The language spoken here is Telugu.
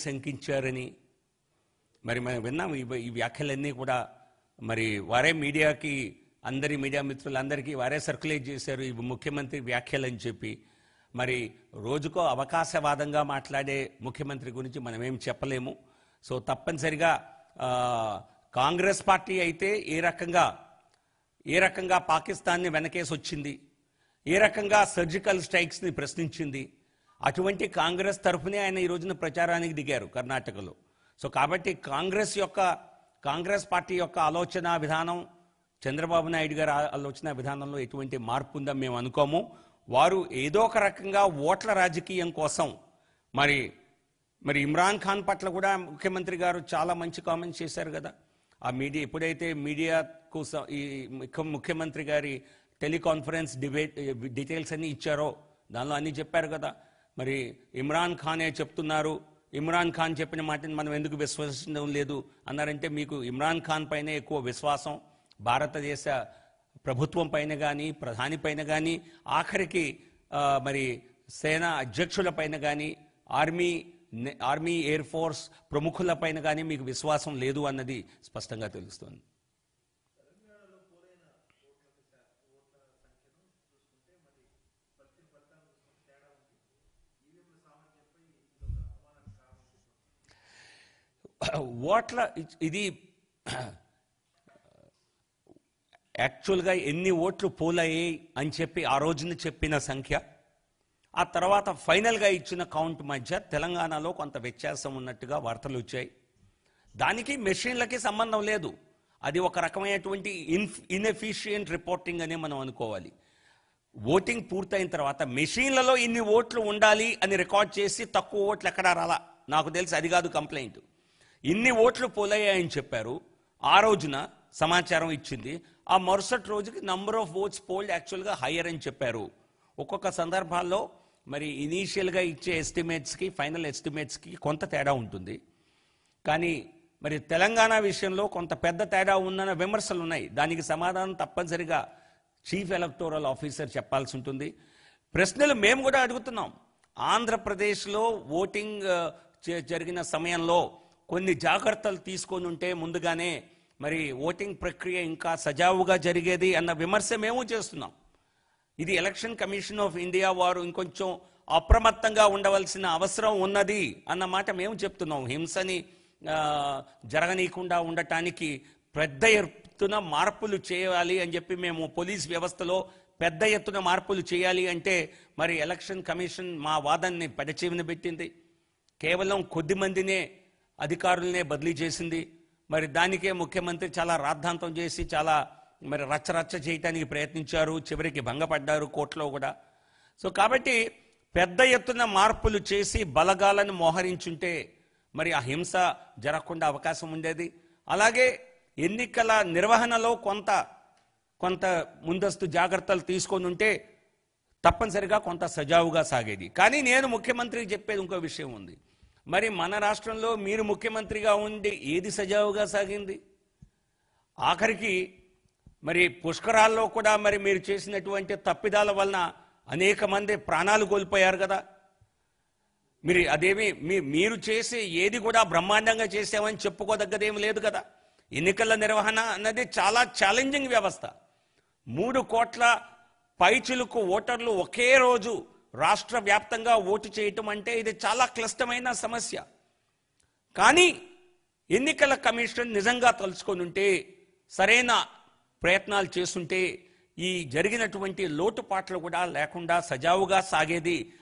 శంకించారని మరి మనం విన్నాం ఈ ఈ వ్యాఖ్యలన్నీ కూడా మరి వారే మీడియాకి అందరి మీడియా మిత్రులందరికీ వారే సర్క్యులేట్ చేశారు ఈ ముఖ్యమంత్రి వ్యాఖ్యలు అని చెప్పి మరి రోజుకో అవకాశవాదంగా మాట్లాడే ముఖ్యమంత్రి గురించి మనం ఏం చెప్పలేము సో తప్పనిసరిగా ఆ, కాంగ్రెస్ పార్టీ అయితే ఏ రకంగా ఏ రకంగా పాకిస్తాన్ని వెనకేసి వచ్చింది ఏ రకంగా సర్జికల్ స్ట్రైక్స్ని ప్రశ్నించింది అటువంటి కాంగ్రెస్ తరఫునే ఆయన ఈ రోజున ప్రచారానికి దిగారు కర్ణాటకలో సో కాబట్టి కాంగ్రెస్ యొక్క కాంగ్రెస్ పార్టీ యొక్క ఆలోచన విధానం చంద్రబాబు నాయుడు గారి ఆ- ఆలోచన విధానంలో ఎటువంటి మార్పు ఉందని మేము అనుకోము వారు ఏదో ఒక రకంగా ఓట్ల రాజకీయం కోసం మరి మరి ఇమ్రాన్ ఖాన్ పట్ల కూడా ముఖ్యమంత్రి గారు చాలా మంచి కామెంట్స్ చేశారు కదా ఆ మీడియా ఎప్పుడైతే మీడియాకు స- ఈ ముఖ్య- ముఖ్యమంత్రి గారి టెలికాన్ఫరెన్స్ డిబేట్ డీటెయిల్స్ అన్ని ఇచ్చారో దానిలో అన్ని చెప్పారు కదా మరి ఇమ్రాన్ ఖానే చెప్తున్నారు ఇమ్రాన్ ఖాన్ చెప్పిన మాటని మనం ఎందుకు విశ్వసించడం లేదు అన్నారంటే మీకు ఇమ్రాన్ ఖాన్ పైనే ఎక్కువ విశ్వాసం భారతదేశ ప్రభుత్వం పైన కానీ ప్రధాని పైన కానీ ఆఖరికి ఆ, మరి సేనా అధ్యక్షుల పైన కానీ ఆర్మీ నే- ఆర్మీ ఎయిర్ ఫోర్స్ ప్రముఖుల పైన కానీ మీకు విశ్వాసం లేదు అన్నది స్పష్టంగా తెలుస్తుంది ఓట్ల ఇది యాక్చువల్గా ఎన్ని ఓట్లు పోలయ్యాయి అని చెప్పి ఆ రోజున చెప్పిన సంఖ్య ఆ తర్వాత ఫైనల్గా ఇచ్చిన కౌంట్ మధ్య తెలంగాణలో కొంత వ్యత్యాసం ఉన్నట్టుగా వార్తలు వచ్చాయి దానికి మెషిన్లకి సంబంధం లేదు అది ఒక రకమైనటువంటి ఇన్ ఇన్ఎఫిషియంట్ రిపోర్టింగ్ అనే మనం అనుకోవాలి ఓటింగ్ పూర్తయిన తర్వాత మెషిన్లలో ఇన్ని ఓట్లు ఉండాలి అని రికార్డ్ చేసి తక్కువ ఓట్లు ఎక్కడా రాలా నాకు తెలిసి అది కాదు కంప్లైంట్ ఇన్ని ఓట్లు పోలయ్యాయని చెప్పారు ఆ రోజున సమాచారం ఇచ్చింది ఆ మరుసటి రోజుకి నంబర్ ఆఫ్ ఓట్స్ పోల్డ్ యాక్చువల్గా హయ్యర్ అని చెప్పారు ఒక్కొక్క సందర్భాల్లో మరి ఇనీషియల్గా ఇచ్చే ఎస్టిమేట్స్కి ఫైనల్ ఎస్టిమేట్స్కి కొంత తేడా ఉంటుంది కానీ మరి తెలంగాణ విషయంలో కొంత పెద్ద తేడా ఉందన్న విమర్శలు ఉన్నాయి దానికి సమాధానం తప్పనిసరిగా చీఫ్ ఎలక్టోరల్ ఆఫీసర్ చెప్పాల్సి ఉంటుంది ప్రశ్నలు మేము కూడా అడుగుతున్నాం ఆంధ్రప్రదేశ్లో ఓటింగ్ ఆ, జ- జరిగిన సమయంలో కొన్ని జాగ్రత్తలు తీసుకొని ఉంటే ముందుగానే మరి ఓటింగ్ ప్రక్రియ ఇంకా సజావుగా జరిగేది అన్న విమర్శ మేము చేస్తున్నాం ఇది ఎలక్షన్ కమిషన్ ఆఫ్ ఇండియా వారు ఇంకొంచెం అప్రమత్తంగా ఉండవలసిన అవసరం ఉన్నది అన్న మాట మేము చెప్తున్నాం హింసని ఆ, జరగనీయకుండా ఉండటానికి పెద్ద ఎత్తున మార్పులు చేయాలి అని చెప్పి మేము పోలీస్ వ్యవస్థలో పెద్ద ఎత్తున మార్పులు చేయాలి అంటే మరి ఎలక్షన్ కమిషన్ మా వాదనని పెడచెవిన పెట్టింది కేవలం కొద్ది మందినే అధికారులనే బదిలీ చేసింది మరి దానికే ముఖ్యమంత్రి చాలా రాద్ధాంతం చేసి చాలా మరి రచ్చరచ్చ చేయటానికి ప్రయత్నించారు చివరికి భంగపడ్డారు కోర్టులో కూడా సో కాబట్టి పెద్ద ఎత్తున మార్పులు చేసి బలగాలను మోహరించుంటే మరి ఆ హింస జరగకుండా అవకాశం ఉండేది అలాగే ఎన్నికల నిర్వహణలో కొంత కొంత ముందస్తు జాగ్రత్తలు తీసుకొని ఉంటే తప్పనిసరిగా కొంత సజావుగా సాగేది కానీ నేను ముఖ్యమంత్రికి చెప్పేది ఇంకో విషయం ఉంది మరి మన రాష్ట్రంలో మీరు ముఖ్యమంత్రిగా ఉండి ఏది సజావుగా సాగింది ఆఖరికి మరి పుష్కరాల్లో కూడా మరి మీరు చేసినటువంటి తప్పిదాల వలన అనేక మంది ప్రాణాలు కోల్పోయారు కదా మీరు అదేమి మీ మీరు చేసే ఏది కూడా బ్రహ్మాండంగా చేసామని చెప్పుకోదగ్గదేమి లేదు కదా ఎన్నికల నిర్వహణ అన్నది చాలా ఛాలెంజింగ్ వ్యవస్థ మూడు కోట్ల పైచులకు ఓటర్లు ఒకే రోజు రాష్ట్ర వ్యాప్తంగా ఓటు చేయటం అంటే ఇది చాలా క్లిష్టమైన సమస్య కానీ ఎన్నికల కమిషన్ నిజంగా తలుచుకొని ఉంటే సరైన ప్రయత్నాలు చేస్తుంటే ఈ జరిగినటువంటి లోటుపాట్లు కూడా లేకుండా సజావుగా సాగేది